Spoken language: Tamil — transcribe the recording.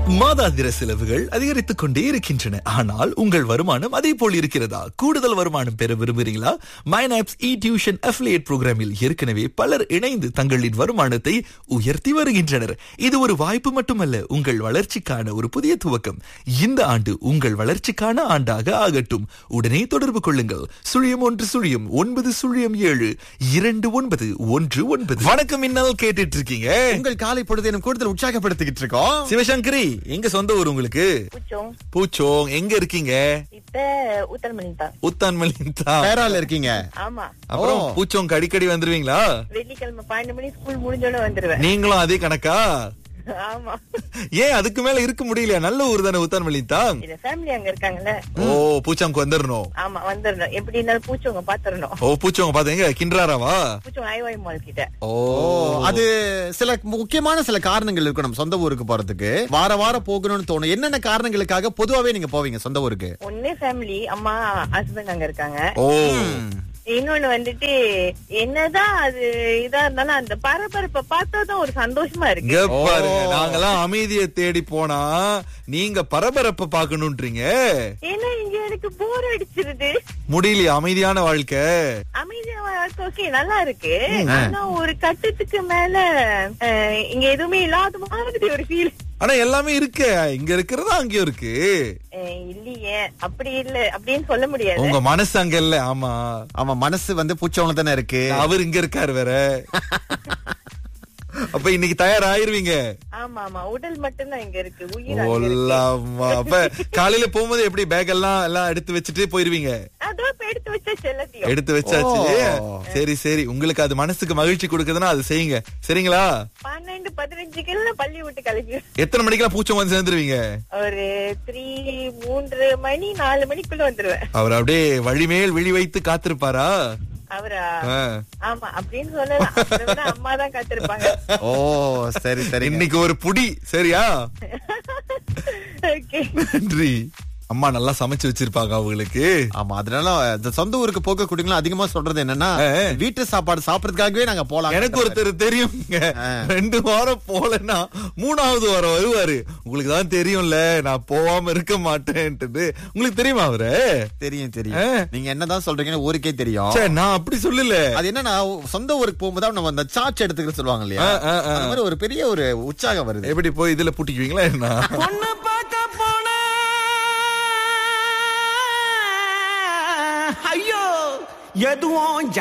மாதாந்திர செலவுகள் அதிகரித்துக் கொண்டே இருக்கின்றன ஆனால் உங்கள் வருமானம் அதே போல் இருக்கிறதா கூடுதல் வருமானம் பெற விரும்புகிறீங்களா மைனாப்ஸ் இ டியூஷன் அஃபிலியேட் புரோகிராமில் ஏற்கனவே பலர் இணைந்து தங்களின் வருமானத்தை உயர்த்தி வருகின்றனர் இது ஒரு வாய்ப்பு மட்டுமல்ல உங்கள் வளர்ச்சிக்கான ஒரு புதிய துவக்கம் இந்த ஆண்டு உங்கள் வளர்ச்சிக்கான ஆண்டாக ஆகட்டும் உடனே தொடர்பு கொள்ளுங்கள் சுழியம் ஒன்று சுழியம் ஒன்பது சுழியம் ஏழு இரண்டு ஒன்பது ஒன்று ஒன்பது வணக்கம் இன்னல் கேட்டுட்டு இருக்கீங்க உங்கள் காலை பொழுது எனக்கு கூடுதல் உற்சாகப்படுத்திக்கிட்டு இருக்கோம் சிவசங்கரி எங்க சொந்த ஊர் உங்களுக்கு பூச்சோம் பூச்சோங் எங்க இருக்கீங்க இப்ப ஊத்தல்மணி தான் உத்தான்மலின் தான் பேரால இருக்கீங்க ஆமா அப்புறம் ஓ. பூச்சோங்க அடிக்கடி வந்துருவீங்களா வெள்ளிக்கிழமை பன்னெண்டு மணி ஸ்கூல் முடிஞ்சோட வந்துருவேன் நீங்களும் அதே கணக்கா ஆமா ஏன் அதுக்கு மேல இருக்க முடியலையா நல்ல ஊர் தானே உத்தான்மலின் தான் இந்த ஃபேமிலி அங்க இருக்காங்கல்ல ஓ பூச்சாங்க வந்துடணும் ஆமா வந்துடணும் எப்படி இருந்தாலும் பூச்சவங்க பாத்துடணும் ஓ பூச்சோங்க பாத்தீங்க கிண்டராராவா பூச்சவங்க ஐவாய் மால் கிட்ட ஓ ஓ அது சில முக்கியமான சில காரணங்கள் இருக்கணும் சொந்த ஊருக்கு போறதுக்கு வார வாரம் போகணும்னு தோணும் என்னென்ன காரணங்களுக்காக பொதுவாவே நீங்க போவீங்க சொந்த ஊருக்கு ஒன்னே ஃபேமிலி அம்மா ஹஸ்பண்ட் அங்க இருக்காங்க ஓ இன்னொன்னு வந்துட்டு என்னதான் அது இதா இருந்தாலும் அந்த பரபரப்பை பார்த்தாதான் ஒரு சந்தோஷமா இருக்கு இங்க பாருங்க ஓ. நாங்கெல்லாம் அமைதியை தேடி போனா நீங்க பரபரப்ப பாக்கணும்ன்றீங்க ஏன்னா இங்க எனக்கு போர் அடிச்சிருது முடியலையா அமைதியான வாழ்க்கை அமைதியா ஓகே நல்லா இருக்கு ஆனா ஒரு கட்டத்துக்கு மேல அஹ், இங்க எதுவுமே இல்லாத மாதிரி ஒரு ஃபீல் ஆனா எல்லாமே இருக்கு இங்க இருக்கிறதா அங்கேயும் இருக்கு இல்லையே அப்படி இல்ல அப்படின்னு சொல்ல முடியாது உங்க மனசு அங்க இல்ல ஆமா ஆமா மனசு வந்து பூச்சவங்க தானே இருக்கு அவர் இங்க இருக்காரு வேற அப்ப இன்னைக்கு தயாராயிருவீங்க ஆமா ஆமா உடல் மட்டும்தான் இங்க இருக்கு உயிர் அங்க இருக்கு. ஒல்லாமா அப்ப காலையில போகும்போது எப்படி பேக் எல்லாம் எல்லாம் எடுத்து வச்சுட்டு போயிருவீங்க அதோ இப்ப எடுத்து வச்ச செல்லத்தையும் எடுத்து வச்சாச்சு ஓ. சரி சரி உங்களுக்கு அது மனசுக்கு மகிழ்ச்சி கொடுக்குதுன்னா அது செய்யுங்க சரிங்களா பன்னெண்டு பதினஞ்சுக்கு பள்ளி விட்டு கிளம்பி எத்தனை மணிக்கெல்லாம் பூச்சம் வந்து சேர்ந்துருவீங்க ஒரு த்ரீ மூன்று மணி நாலு மணிக்குள்ள வந்துருவேன் அவர் அப்படியே வழிமேல் விழி வைத்து காத்திருப்பாரா அவரா ஆ. ஆமா அப்படின்னு சொல்லலாம் அதை விட அம்மா தான் காத்திருப்பாங்க ஓ சரி சரி இன்னைக்கு ஒரு புடி சரியா ஓகே நன்றி அம்மா நல்லா சமைச்சு வச்சிருப்பாங்க அவங்களுக்கு ஆமா அதனால இந்த சொந்த ஊருக்கு போக குடிங்களும் அதிகமா சொல்றது என்னன்னா ஆ. வீட்டு சாப்பாடு சாப்பிடறதுக்காகவே நாங்க போலாம் எனக்கு ஒருத்தர் தெரியுங்க ஆ. ரெண்டு வாரம் போலன்னா மூணாவது வாரம் வருவாரு உங்களுக்கு தான் தெரியும்ல நான் போகாம இருக்க மாட்டேன்ட்டு உங்களுக்கு தெரியுமா அவரு தெரியும் தெரியும் ஆ. நீங்க என்னதான் சொல்றீங்கன்னு ஊருக்கே தெரியும் ச்சே, நான் அப்படி சொல்லல அது என்னன்னா சொந்த ஊருக்கு போகும்போது நம்ம அந்த சார்ஜ் எடுத்துக்கிற சொல்லுவாங்க இல்லையா ஆ, ஆ, ஆ. அந்த மாதிரி ஒரு பெரிய ஒரு உற்சாகம் வருது எப்படி போய் இதுல பூட்டிக்குவீங்களா என்ன பொண்ணு பார்க்க போன ஐயோ எதுவும்